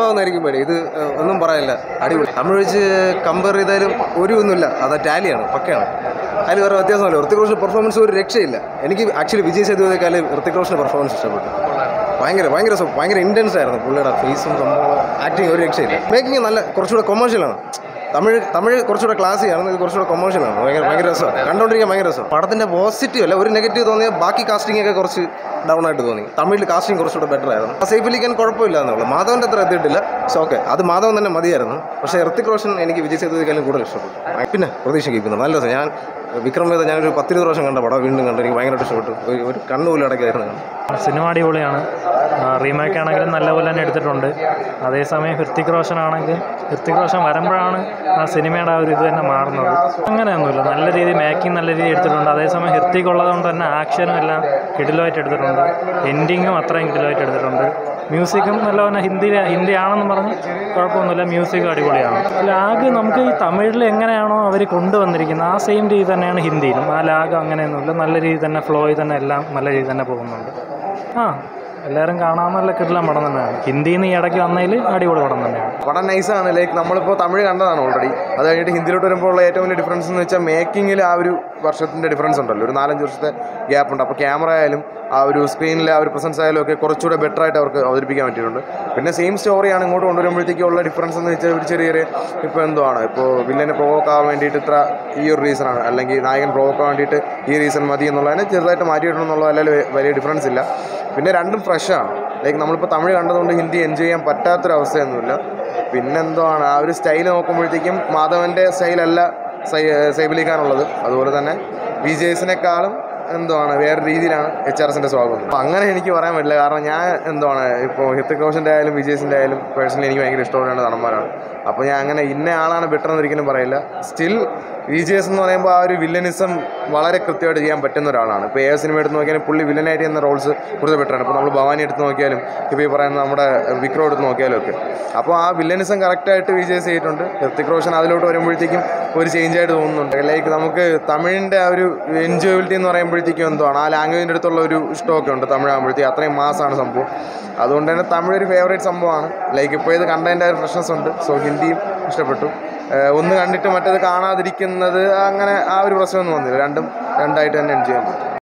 ആവുന്നതായിരിക്കും പേടി ഇത് ഏഹ്, ഒന്നും പറയില്ല അടിപൊളി തമിഴ് വെച്ച് കമ്പയർ ചെയ്താലും ഒരു ഒന്നുമില്ല അത് ടാലിയാണ് പക്കയാണ് അതിൽ വേറെ വ്യത്യാസമല്ല ഋത്തിക് റോഷൻ പെർഫോമൻസ് ഒരു രക്ഷയില്ല എനിക്ക് ആക്ച്വലി വിജയ് സേതുപതിക്കാൾ ഋത്തിക് റോഷൻ്റെ പെർഫോമൻസ് ഇഷ്ടപ്പെട്ടു ഭയങ്കര ഭയങ്കര സു- ഭയങ്കര ഇൻറ്റൻസ് ആയിരുന്നു പുള്ളിയുടെ ഫേസും സംഭവം ആക്ടിങ് ഒരു രക്ഷയില്ല മേക്കിംഗ് നല്ല കുറച്ചുകൂടെ കൊമേഴ്ഷ്യലാണ് തമിഴ് തമിഴ് കുറച്ചുകൂടെ ക്ലാസ്സിയാണ് ഇത് കുറച്ചുകൂടെ കൊമേഴ്ഷ്യലാണ് ഭയങ്കര ഭയങ്കര രസമാണ് കണ്ടുകൊണ്ടിരിക്കാൻ ഭയങ്കര രസം പടത്തിൻ്റെ പോസിറ്റീവ് അല്ല ഒരു നെഗറ്റീവ് തോന്നിയ ബാക്കി കാസ്റ്റിംഗ് ഒക്കെ കുറച്ച് ഡൗൺ ആയിട്ട് തോന്നി തമിഴിൽ കാസ്റ്റിംഗ് കുറച്ചുകൂടെ ബെറ്റർ ആയിരുന്നു സേഫ് അലിക്കാൻ കുഴപ്പമില്ല എന്നുള്ളൂ മാധവൻ്റെ അത്ര എത്തിയിട്ടില്ല പക്ഷേ ഓക്കെ അത് മാധവൻ തന്നെ മതിയായിരുന്നു പക്ഷേ ഋത്തിക് റോഷൻ എനിക്ക് വിജയ് സേതുപതിക്കാളും കൂടുതൽ ഇഷ്ടപ്പെട്ടു പിന്നെ പ്രതീക്ഷിക്കുന്നു നല്ല രസം ഞാൻ വിക്രം വേദ ഞാനൊരു പത്തിരുപത് പ്രാവശ്യം കണ്ട പടം വീണ്ടും കണ്ടു എനിക്ക് ഭയങ്കരമായിട്ട് ഇഷ്ടപ്പെട്ടു ഒരു- ഒരു കണ്ണുപോലും അടക്കായിരുന്നു കണ്ടു സിനിമ അടിപൊളിയാണ് റീമേക്ക് ആണെങ്കിലും നല്ലപോലെ തന്നെ എടുത്തിട്ടുണ്ട് അതേസമയം ഹൃത്തിക് റോഷൻ ആണെങ്കിൽ ഹൃത്തിക് റോഷൻ വരുമ്പോഴാണ് ആ സിനിമയുടെ ആ ഒരു ഇത് തന്നെ മാറുന്നത് അങ്ങനെയൊന്നുമില്ല നല്ല രീതിയിൽ മേക്കിംഗ് നല്ല രീതിയിൽ എടുത്തിട്ടുണ്ട് അതേസമയം ഹൃത്തിക് ഉള്ളതുകൊണ്ട് തന്നെ ആക്ഷനും എല്ലാം കിടിലുമായിട്ട് എടുത്തിട്ടുണ്ട് എൻഡിങ്ങും അത്രയും കിടിലുമായിട്ട് എടുത്തിട്ടുണ്ട് മ്യൂസിക്കും നല്ലപോലെ ഹിന്ദി ഹിന്ദി ആണെന്ന് പറഞ്ഞ് കുഴപ്പമൊന്നുമില്ല മ്യൂസിക്കും അടിപൊളിയാണ് ലാഗ് നമുക്ക് ഈ തമിഴിൽ എങ്ങനെയാണോ അവർ കൊണ്ടുവന്നിരിക്കുന്നത് ആ സെയിം രീതി തന്നെയാണ് ഹിന്ദിയിലും ആ ലാഗ് അങ്ങനെയൊന്നുമില്ല നല്ല രീതിയിൽ തന്നെ ഫ്ലോയിൽ തന്നെ എല്ലാം നല്ല രീതിയിൽ തന്നെ പോകുന്നുണ്ട് ആ എല്ലാവരും കാണാൻ നല്ല കിടലം പടം തന്നെയാണ് ഹിന്ദിയിൽ നിന്ന് ഈ ഇടയ്ക്ക് വന്നതിൽ അടിപൊളി പടം തന്നെയാണ് പടം നൈസാണ് ലൈക്ക് നമ്മളിപ്പോൾ തമിഴ് കണ്ടതാണ് ഓൾറെഡി അത് കഴിഞ്ഞിട്ട് ഹിന്ദിയിലോട്ട് വരുമ്പോൾ ഉള്ള ഏറ്റവും വലിയ ഡിഫറൻസ് എന്ന് വെച്ചാൽ മേക്കിങ്ങിൽ ആ ഒരു വർഷത്തിൻ്റെ ഡിഫറൻസ് ഉണ്ടല്ലോ ഒരു നാലഞ്ച് വർഷത്തെ ഗ്യാപ്പ് ഉണ്ട് അപ്പോൾ ക്യാമറ ആയാലും ആ ഒരു സ്ക്രീനിലെ ആ ഒരു പ്രസൻസ് ആയാലും ഒക്കെ കുറച്ചുകൂടെ ബെറ്റർ ആയിട്ട് അവർക്ക് അവതരിപ്പിക്കാൻ പറ്റിയിട്ടുണ്ട് പിന്നെ സെയിം സ്റ്റോറിയാണ് ഇങ്ങോട്ട് കൊണ്ടുവരുമ്പോഴത്തേക്കും ഉള്ള ഡിഫറൻസ് എന്ന് വെച്ചാൽ ഒരു ചെറിയ ചെറിയ ഇപ്പോൾ എന്തുവാണ് ഇപ്പോൾ വില്ലനെ പ്രൊവോക്ക് ആവാൻ വേണ്ടിയിട്ട് ഇത്ര ഈ ഒരു റീസണാണ് അല്ലെങ്കിൽ നായകൻ പ്രൊവോക്ക് ആവാൻ വേണ്ടിയിട്ട് ഈ റീസൺ മതി എന്നുള്ളതിനെ ചെറുതായിട്ട് മാറ്റിയിട്ടുണ്ടെന്നുള്ളതല്ലാതെ വലിയ ഡിഫറൻസ് ഇല്ല പിന്നെ രണ്ടും ഫ്രഷാണ് ലൈക്ക് നമ്മളിപ്പോൾ തമിഴ് കണ്ടതുകൊണ്ട് ഹിന്ദി എൻജോയ് ചെയ്യാൻ പറ്റാത്തൊരവസ്ഥയൊന്നുമില്ല പിന്നെന്തുവാണ് ആ ഒരു സ്റ്റൈൽ നോക്കുമ്പോഴത്തേക്കും മാധവൻ്റെ സ്റ്റൈലല്ല സൈ സൈബലിക്കാനുള്ളത് അതുപോലെ തന്നെ വി ജെസിനേക്കാളും എന്തുവാണ് വേറെ രീതിയിലാണ് എച്ച് ആർ എസിൻ്റെ സ്വാഗതം അപ്പോൾ അങ്ങനെ എനിക്ക് പറയാൻ പറ്റില്ല കാരണം ഞാൻ എന്തുവാണ് ഇപ്പോൾ ഹിത്തിക് റോഷൻ്റെ ആയാലും വിജയസിൻ്റെ ആയാലും പേഴ്സണലി എനിക്ക് ഭയങ്കര ഇഷ്ടമുള്ള രണ്ട് നടന്മാരാണ് അപ്പോൾ ഞാൻ അങ്ങനെ ഇന്ന ആളാണ് ബെറ്റർ എന്ന് ഒരിക്കലും പറയില്ല സ്റ്റിൽ വി ജി എസ് എന്ന് പറയുമ്പോൾ ആ ഒരു വില്ലനിസം വളരെ കൃത്യമായിട്ട് ചെയ്യാൻ പറ്റുന്ന ഒരാളാണ് ഇപ്പോൾ ഏത് സിനിമ എടുത്ത് നോക്കിയാലും പുള്ളി വില്ലനായിട്ട് ചെയ്യുന്ന റോൾസ് കൂടുതൽ ബെറ്ററാണ് ഇപ്പോൾ നമ്മൾ ഭവാനി എടുത്ത് നോക്കിയാലും ഇപ്പോൾ ഈ പറയുന്ന നമ്മുടെ വിക്രം എടുത്ത് നോക്കിയാലും ഒക്കെ അപ്പോൾ ആ വില്ലനിസം കറക്റ്റായിട്ട് വി ജി എസ് ചെയ്തിട്ടുണ്ട് ഋത്തിക് റോഷൻ അതിലോട്ട് വരുമ്പോഴത്തേക്കും ഒരു ചേഞ്ച് ആയിട്ട് തോന്നുന്നുണ്ട് ലൈക്ക് നമുക്ക് തമിഴിൻ്റെ ആ ഒരു എൻജോയബിലിറ്റി എന്ന് പറയുമ്പോഴത്തേക്കും എന്തുവാണ് ആ ലാംഗ്വേജിൻ്റെ അടുത്തുള്ള ഒരു ഇഷ്ടമൊക്കെ ഉണ്ട് തമിഴാകുമ്പോഴത്തേക്കും അത്രയും മാസമാണ് സംഭവം അതുകൊണ്ട് തന്നെ തമിഴ് ഒരു ഫേവറേറ്റ് സംഭവമാണ് ലൈക്ക് ഇപ്പോൾ ഇത് കണ്ടതിൻ്റെ ഒരു ഫ്രഷ്നസ് ഉണ്ട് സോ ഹിന്ദിയും ഇഷ്ടപ്പെട്ടു ഏഹ് ഒന്ന് കണ്ടിട്ട് മറ്റേത് കാണാതിരിക്കുന്നത് അങ്ങനെ ആ ഒരു പ്രശ്നമൊന്നും വന്നില്ല രണ്ടും രണ്ടായിട്ട് തന്നെ എൻജോയ് ചെയ്യാൻ പറ്റും